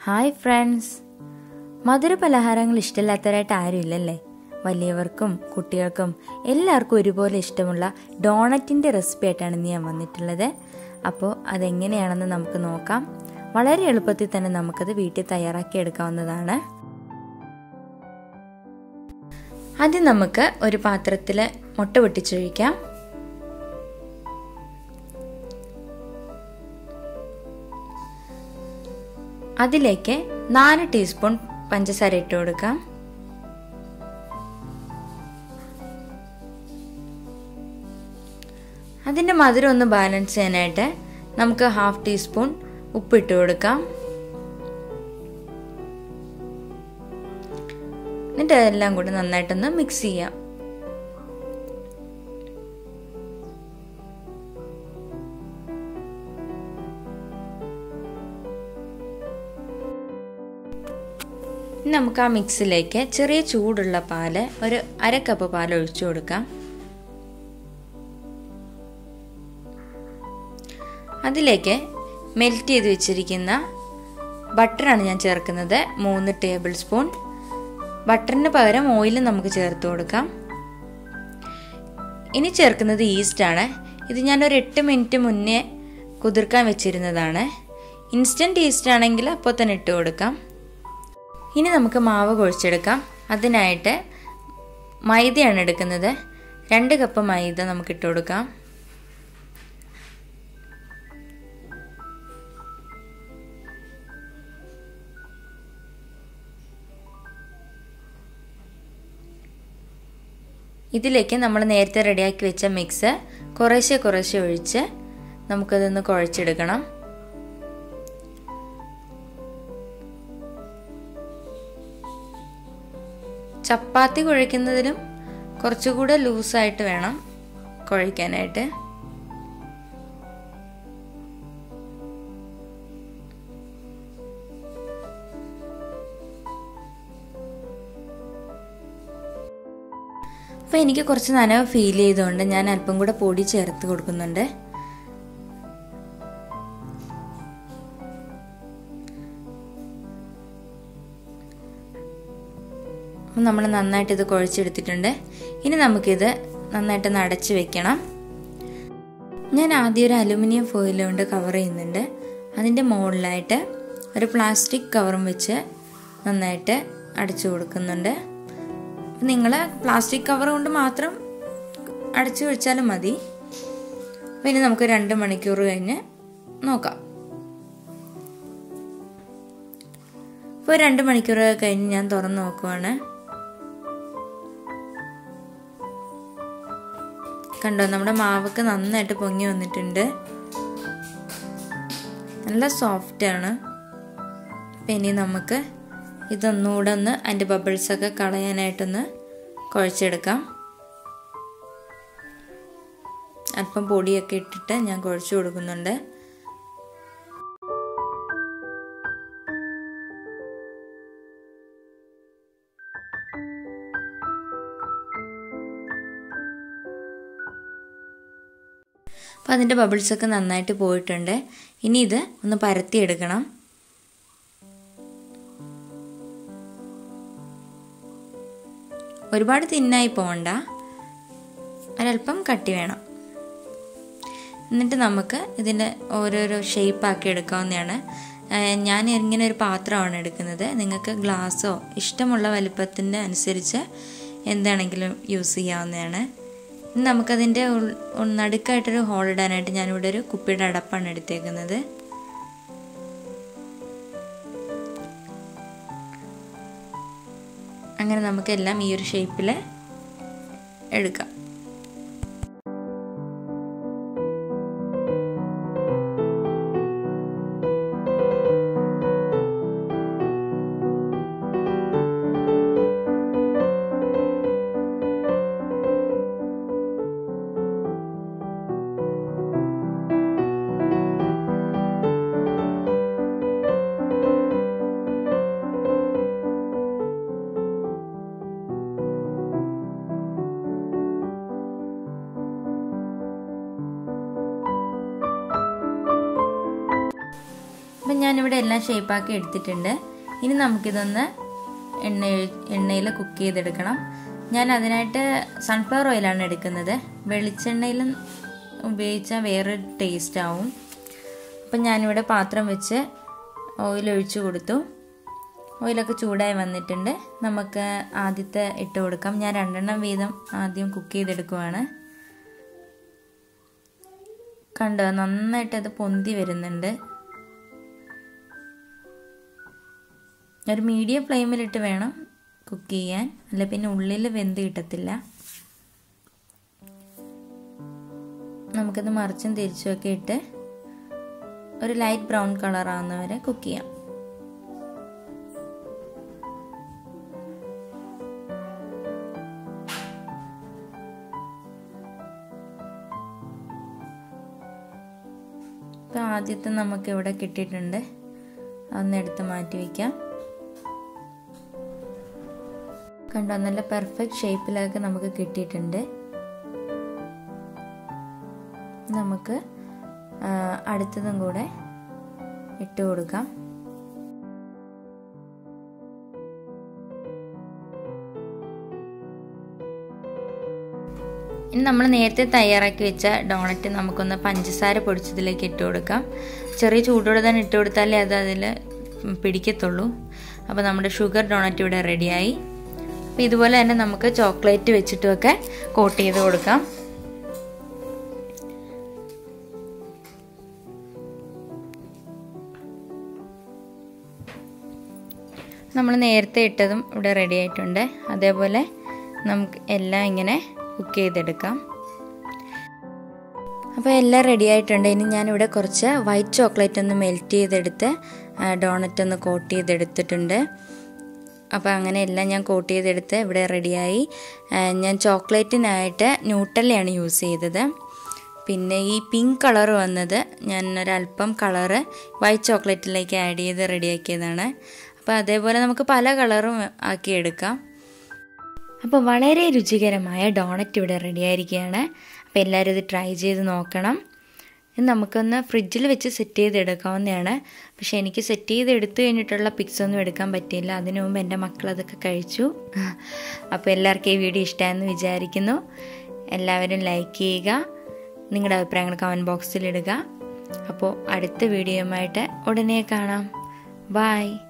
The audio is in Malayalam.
ഹായ് ഫ്രണ്ട്സ് മധുര പലഹാരങ്ങൾ ഇഷ്ടമില്ലാത്തവരായിട്ട് ആരുമില്ലല്ലേ വലിയവർക്കും കുട്ടികൾക്കും എല്ലാവർക്കും ഒരുപോലെ ഇഷ്ടമുള്ള ഡോണറ്റിൻ്റെ റെസിപ്പി ആയിട്ടാണ് ഇന്ന് ഞാൻ വന്നിട്ടുള്ളത് അപ്പോൾ അതെങ്ങനെയാണെന്ന് നമുക്ക് നോക്കാം വളരെ എളുപ്പത്തിൽ തന്നെ നമുക്കത് വീട്ടിൽ തയ്യാറാക്കി എടുക്കാവുന്നതാണ് ആദ്യം നമുക്ക് ഒരു പാത്രത്തിൽ മുട്ട പൊട്ടിച്ചൊഴിക്കാം അതിലേക്ക് നാല് ടീസ്പൂൺ പഞ്ചസാര ഇട്ട് കൊടുക്കാം അതിൻ്റെ മധുരം ഒന്ന് ബാലൻസ് ചെയ്യാനായിട്ട് നമുക്ക് ഹാഫ് ടീസ്പൂൺ ഉപ്പിട്ട് കൊടുക്കാം എന്നിട്ട് അതെല്ലാം കൂടി നന്നായിട്ടൊന്ന് മിക്സ് ചെയ്യാം ഇനി നമുക്ക് ആ മിക്സിലേക്ക് ചെറിയ ചൂടുള്ള പാല് ഒരു അര കപ്പ് പാൽ ഒഴിച്ചു കൊടുക്കാം അതിലേക്ക് മെൽറ്റ് ചെയ്ത് വെച്ചിരിക്കുന്ന ബട്ടറാണ് ഞാൻ ചേർക്കുന്നത് മൂന്ന് ടേബിൾ സ്പൂൺ ബട്ടറിന് പകരം ഓയിൽ നമുക്ക് ചേർത്ത് കൊടുക്കാം ഇനി ചേർക്കുന്നത് ഈസ്റ്റാണ് ഇത് ഞാൻ ഒരു എട്ട് മിനിറ്റ് മുന്നേ കുതിർക്കാൻ വെച്ചിരുന്നതാണ് ഇൻസ്റ്റൻറ്റ് ഈസ്റ്റ് ആണെങ്കിൽ അപ്പോൾ തന്നെ ഇട്ട് കൊടുക്കാം ഇനി നമുക്ക് മാവ് കുഴച്ചെടുക്കാം അതിനായിട്ട് മൈദയാണ് എടുക്കുന്നത് രണ്ട് കപ്പ് മൈദ നമുക്ക് ഇട്ട് കൊടുക്കാം ഇതിലേക്ക് നമ്മൾ നേരത്തെ റെഡിയാക്കി വെച്ച മിക്സ് കുറേശ്ശെ കുറേശ്ശെ ഒഴിച്ച് നമുക്കതൊന്ന് കുഴച്ചെടുക്കണം ചപ്പാത്തി കുഴയ്ക്കുന്നതിലും കുറച്ചുകൂടെ ലൂസായിട്ട് വേണം കുഴയ്ക്കാനായിട്ട് അപ്പോൾ എനിക്ക് കുറച്ച് നനവ് ഫീൽ ചെയ്തുകൊണ്ട് ഞാൻ അല്പം കൂടെ പൊടി ചേർത്ത് കൊടുക്കുന്നുണ്ട് അപ്പം നമ്മൾ നന്നായിട്ട് ഇത് കുഴച്ചെടുത്തിട്ടുണ്ട് ഇനി നമുക്കിത് നന്നായിട്ട് അടച്ച് വെക്കണം ഞാൻ ആദ്യം ഒരു അലുമിനിയം ഫോയിൽ കൊണ്ട് കവർ ചെയ്യുന്നുണ്ട് അതിൻ്റെ മുകളിലായിട്ട് ഒരു പ്ലാസ്റ്റിക് കവറും വെച്ച് നന്നായിട്ട് അടച്ചു കൊടുക്കുന്നുണ്ട് നിങ്ങൾ പ്ലാസ്റ്റിക് കവർ കൊണ്ട് മാത്രം അടച്ചു വെച്ചാലും മതി പിന്നെ നമുക്ക് രണ്ട് മണിക്കൂർ കഴിഞ്ഞ് നോക്കാം ഇപ്പോൾ രണ്ട് മണിക്കൂർ കഴിഞ്ഞ് ഞാൻ തുറന്ന് നോക്കുവാണ് കണ്ടോ നമ്മുടെ മാവൊക്കെ നന്നായിട്ട് പൊങ്ങി വന്നിട്ടുണ്ട് നല്ല സോഫ്റ്റ് ആണ് അപ്പം ഇനി നമുക്ക് ഇതൊന്നുകൂടെ ഒന്ന് അതിൻ്റെ ബബിൾസൊക്കെ കളയാനായിട്ടൊന്ന് കുഴച്ചെടുക്കാം അല്പം പൊടിയൊക്കെ ഇട്ടിട്ട് ഞാൻ കുഴച്ച് കൊടുക്കുന്നുണ്ട് അപ്പോൾ അതിൻ്റെ ബബിൾസൊക്കെ നന്നായിട്ട് പോയിട്ടുണ്ട് ഇനി ഇത് ഒന്ന് പരത്തിയെടുക്കണം ഒരുപാട് തിന്നായി പോകണ്ട ഒരല്പം കട്ടി വേണം എന്നിട്ട് നമുക്ക് ഇതിൻ്റെ ഓരോരോ ഷേപ്പാക്കി എടുക്കാവുന്നതാണ് ഞാൻ ഇങ്ങനെ ഒരു പാത്രമാണ് എടുക്കുന്നത് നിങ്ങൾക്ക് ഗ്ലാസ്സോ ഇഷ്ടമുള്ള വലുപ്പത്തിൻ്റെ അനുസരിച്ച് എന്താണെങ്കിലും യൂസ് ചെയ്യാവുന്നതാണ് നമുക്കതിൻ്റെ നടുക്കായിട്ടൊരു ഹോൾ ഇടാനായിട്ട് ഞാനിവിടെ ഒരു കുപ്പിയുടെ അടപ്പാണ് എടുത്തേക്കുന്നത് അങ്ങനെ നമുക്കെല്ലാം ഈ ഒരു ഷേപ്പിൽ എടുക്കാം ഞാനിവിടെ എല്ലാം ഷേപ്പാക്കി എടുത്തിട്ടുണ്ട് ഇനി നമുക്കിതൊന്ന് എണ്ണ എണ്ണയിൽ കുക്ക് ചെയ്തെടുക്കണം ഞാൻ അതിനായിട്ട് സൺഫ്ലവർ ഓയിലാണ് എടുക്കുന്നത് വെളിച്ചെണ്ണയിൽ ഉപയോഗിച്ചാൽ വേറൊരു ടേസ്റ്റ് ആവും അപ്പം ഞാനിവിടെ പാത്രം വെച്ച് ഓയിൽ ഒഴിച്ചു കൊടുത്തു ഓയിലൊക്കെ ചൂടായി വന്നിട്ടുണ്ട് നമുക്ക് ആദ്യത്തെ ഇട്ട് കൊടുക്കാം ഞാൻ രണ്ടെണ്ണം വീതം ആദ്യം കുക്ക് ചെയ്തെടുക്കുവാണ് കണ്ടോ നന്നായിട്ട് അത് പൊന്തി വരുന്നുണ്ട് ഒരു മീഡിയം ഫ്ലെയിമിലിട്ട് വേണം കുക്ക് ചെയ്യാൻ അല്ല പിന്നെ ഉള്ളിൽ വെന്ത് കിട്ടത്തില്ല നമുക്കത് മറിച്ചും തിരിച്ചുമൊക്കെ ഇട്ട് ഒരു ലൈറ്റ് ബ്രൗൺ കളർ ആവുന്നവരെ കുക്ക് ചെയ്യാം ഇപ്പം ആദ്യത്തെ നമുക്ക് ഇവിടെ കിട്ടിയിട്ടുണ്ട് അതൊന്ന് എടുത്ത് മാറ്റി വയ്ക്കാം കണ്ടോ നല്ല പെർഫെക്റ്റ് ഷേപ്പിലൊക്കെ നമുക്ക് കിട്ടിയിട്ടുണ്ട് നമുക്ക് അടുത്തതും കൂടെ ഇട്ട് കൊടുക്കാം ഇനി നമ്മൾ നേരത്തെ തയ്യാറാക്കി വെച്ച ഡോണറ്റ് നമുക്കൊന്ന് പഞ്ചസാര പൊടിച്ചതിലേക്ക് ഇട്ട് കൊടുക്കാം ചെറിയ ചൂടോടെ തന്നെ ഇട്ട് കൊടുത്താലേ അത് അതിൽ പിടിക്കത്തുള്ളൂ അപ്പോൾ നമ്മുടെ ഷുഗർ ഡോണറ്റ് ഇവിടെ റെഡിയായി അപ്പോൾ ഇതുപോലെ തന്നെ നമുക്ക് ചോക്ലേറ്റ് വെച്ചിട്ടുമൊക്കെ കോട്ട് ചെയ്ത് കൊടുക്കാം നമ്മൾ നേരത്തെ ഇട്ടതും ഇവിടെ റെഡി ആയിട്ടുണ്ട് അതേപോലെ നമുക്ക് എല്ലാം ഇങ്ങനെ കുക്ക് ചെയ്തെടുക്കാം അപ്പോൾ എല്ലാം റെഡി ആയിട്ടുണ്ട് ഇനി ഞാനിവിടെ കുറച്ച് വൈറ്റ് ചോക്ലേറ്റ് ഒന്ന് മെൽറ്റ് ചെയ്തെടുത്ത് ഡോണറ്റ് ഒന്ന് കോട്ട് ചെയ്തെടുത്തിട്ടുണ്ട് അപ്പോൾ അങ്ങനെ എല്ലാം ഞാൻ കോട്ട് ചെയ്തെടുത്ത് ഇവിടെ റെഡിയായി ഞാൻ ചോക്ലേറ്റിനായിട്ട് ന്യൂട്ടല്ലയാണ് യൂസ് ചെയ്തത് പിന്നെ ഈ പിങ്ക് കളർ വന്നത് ഞാൻ ഒരല്പം കളറ് വൈറ്റ് ചോക്ലേറ്റിലേക്ക് ആഡ് ചെയ്ത് റെഡിയാക്കിയതാണ് അപ്പോൾ അതേപോലെ നമുക്ക് പല കളറും ആക്കിയെടുക്കാം അപ്പോൾ വളരെ രുചികരമായ ഡോണറ്റ് ഇവിടെ റെഡി ആയിരിക്കുകയാണ് അപ്പോൾ എല്ലാവരും ഇത് ട്രൈ ചെയ്ത് നോക്കണം ഇത് നമുക്കൊന്ന് ഫ്രിഡ്ജിൽ വെച്ച് സെറ്റ് ചെയ്തെടുക്കാവുന്നതാണ് പക്ഷേ എനിക്ക് സെറ്റ് ചെയ്ത് എടുത്തു കഴിഞ്ഞിട്ടുള്ള പിക്സ് ഒന്നും എടുക്കാൻ പറ്റിയില്ല അതിനു മുമ്പ് എൻ്റെ മക്കൾ അതൊക്കെ കഴിച്ചു അപ്പോൾ എല്ലാവർക്കും ഈ വീഡിയോ ഇഷ്ടമായെന്ന് വിചാരിക്കുന്നു എല്ലാവരും ലൈക്ക് ചെയ്യുക നിങ്ങളുടെ അഭിപ്രായങ്ങൾ കമൻറ്റ് ബോക്സിൽ ഇടുക അപ്പോൾ അടുത്ത വീഡിയോയുമായിട്ട് ഉടനെ കാണാം ബായ്